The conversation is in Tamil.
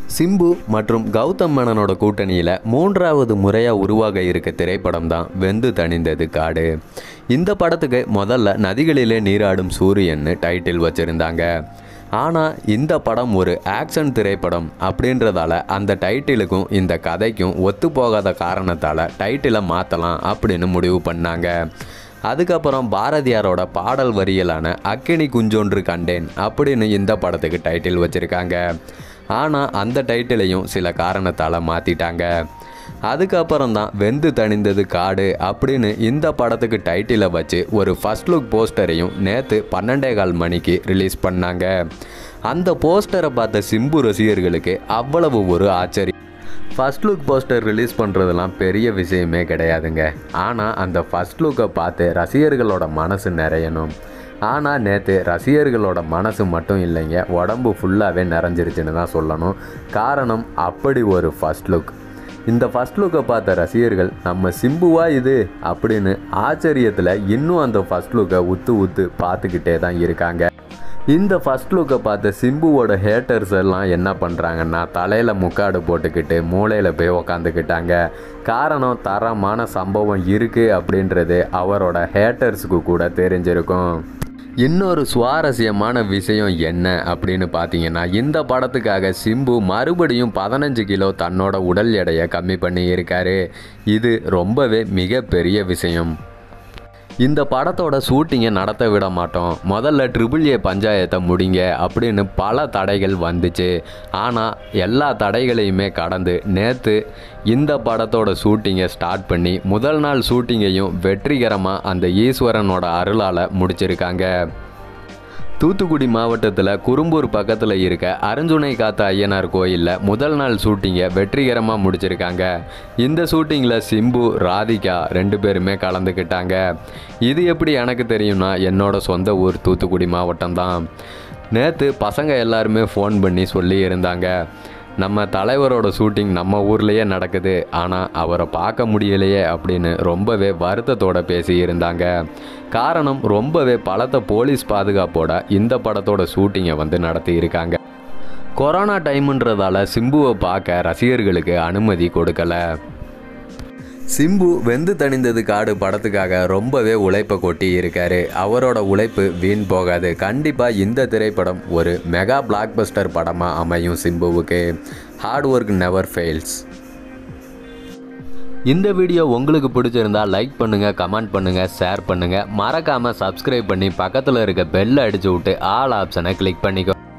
சிம்பு மற்றும் கௌதம் மேனனோட கூட்டணியில் மூன்றாவது முறையாக உருவாக இருக்க திரைப்படம் தான் வெந்து தணிந்தது காடு இந்த படத்துக்கு முதல்ல நதிகளிலே நீராடும் சூரியன்னு டைட்டில் வச்சுருந்தாங்க ஆனால் இந்த படம் ஒரு ஆக்ஷன் திரைப்படம் அப்படின்றதால அந்த டைட்டிலுக்கும் இந்த கதைக்கும் ஒத்து போகாத காரணத்தால் டைட்டிலை மாற்றலாம் அப்படின்னு முடிவு பண்ணாங்க அதுக்கப்புறம் பாரதியாரோட பாடல் வரிகளான அக்கினி குஞ்சொன்று கண்டேன் அப்படின்னு இந்த படத்துக்கு டைட்டில் வச்சுருக்காங்க ஆனால் அந்த டைட்டிலையும் சில காரணத்தால் மாற்றிட்டாங்க அதுக்கப்புறம் தான் வெந்து தணிந்தது காடு அப்படின்னு இந்த படத்துக்கு டைட்டிலை வச்சு ஒரு ஃபர்ஸ்ட் லுக் போஸ்டரையும் நேற்று பன்னெண்டே கால் மணிக்கு ரிலீஸ் பண்ணாங்க அந்த போஸ்டரை பார்த்த சிம்பு ரசிகர்களுக்கு அவ்வளவு ஒரு ஆச்சரியம் ஃபர்ஸ்ட் லுக் போஸ்டர் ரிலீஸ் பண்ணுறதுலாம் பெரிய விஷயமே கிடையாதுங்க ஆனால் அந்த ஃபர்ஸ்ட் லுக்கை பார்த்து ரசிகர்களோட மனசு நிறையணும் ஆனால் நேற்று ரசிகர்களோட மனசு மட்டும் இல்லைங்க உடம்பு ஃபுல்லாகவே நிறைஞ்சிருச்சுன்னு தான் சொல்லணும் காரணம் அப்படி ஒரு ஃபர்ஸ்ட் லுக் இந்த ஃபர்ஸ்ட் லுக்கை பார்த்த ரசிகர்கள் நம்ம சிம்புவா இது அப்படின்னு ஆச்சரியத்தில் இன்னும் அந்த ஃபர்ஸ்ட் லுக்கை உத்து உத்து பார்த்துக்கிட்டே தான் இருக்காங்க இந்த ஃபர்ஸ்ட் லுக்கை பார்த்த சிம்புவோட ஹேட்டர்ஸ் எல்லாம் என்ன பண்ணுறாங்கன்னா தலையில் முக்காடு போட்டுக்கிட்டு மூளையில் போய் உக்காந்துக்கிட்டாங்க காரணம் தரமான சம்பவம் இருக்குது அப்படின்றது அவரோட ஹேட்டர்ஸுக்கு கூட தெரிஞ்சிருக்கும் இன்னொரு சுவாரஸ்யமான விஷயம் என்ன அப்படின்னு பார்த்தீங்கன்னா இந்த படத்துக்காக சிம்பு மறுபடியும் பதினஞ்சு கிலோ தன்னோட உடல் எடையை கம்மி பண்ணி இருக்காரு இது ரொம்பவே மிகப்பெரிய விஷயம் இந்த படத்தோட ஷூட்டிங்கை நடத்த விட மாட்டோம் முதல்ல ட்ரிபிள் ஏ பஞ்சாயத்தை முடிங்க அப்படின்னு பல தடைகள் வந்துச்சு ஆனால் எல்லா தடைகளையுமே கடந்து நேற்று இந்த படத்தோட ஷூட்டிங்கை ஸ்டார்ட் பண்ணி முதல் நாள் ஷூட்டிங்கையும் வெற்றிகரமாக அந்த ஈஸ்வரனோட அருளால் முடிச்சிருக்காங்க தூத்துக்குடி மாவட்டத்தில் குறும்பூர் பக்கத்தில் இருக்க அருஞ்சுனை காத்த ஐயனார் கோயிலில் முதல் நாள் ஷூட்டிங்கை வெற்றிகரமாக முடிச்சிருக்காங்க இந்த ஷூட்டிங்கில் சிம்பு ராதிகா ரெண்டு பேருமே கலந்துக்கிட்டாங்க இது எப்படி எனக்கு தெரியும்னா என்னோட சொந்த ஊர் தூத்துக்குடி மாவட்டம் தான் நேற்று பசங்க எல்லாருமே ஃபோன் பண்ணி சொல்லி இருந்தாங்க நம்ம தலைவரோட ஷூட்டிங் நம்ம ஊர்லேயே நடக்குது ஆனால் அவரை பார்க்க முடியலையே அப்படின்னு ரொம்பவே வருத்தத்தோட பேசி இருந்தாங்க காரணம் ரொம்பவே பலத்த போலீஸ் பாதுகாப்போட இந்த படத்தோட ஷூட்டிங்கை வந்து நடத்தி இருக்காங்க கொரோனா டைம்ன்றதால சிம்புவை பார்க்க ரசிகர்களுக்கு அனுமதி கொடுக்கல சிம்பு வெந்து தணிந்தது காடு படத்துக்காக ரொம்பவே உழைப்பை கொட்டி இருக்காரு அவரோட உழைப்பு வீண் போகாது கண்டிப்பாக இந்த திரைப்படம் ஒரு மெகா பிளாக் பஸ்டர் படமாக அமையும் சிம்புவுக்கு ஹார்ட் ஒர்க் நெவர் ஃபெயில்ஸ் இந்த வீடியோ உங்களுக்கு பிடிச்சிருந்தா லைக் பண்ணுங்கள் கமெண்ட் பண்ணுங்கள் ஷேர் பண்ணுங்கள் மறக்காமல் சப்ஸ்கிரைப் பண்ணி பக்கத்தில் இருக்க பெல்லை அடிச்சு விட்டு ஆல் ஆப்ஷனை கிளிக் பண்ணிக்கோ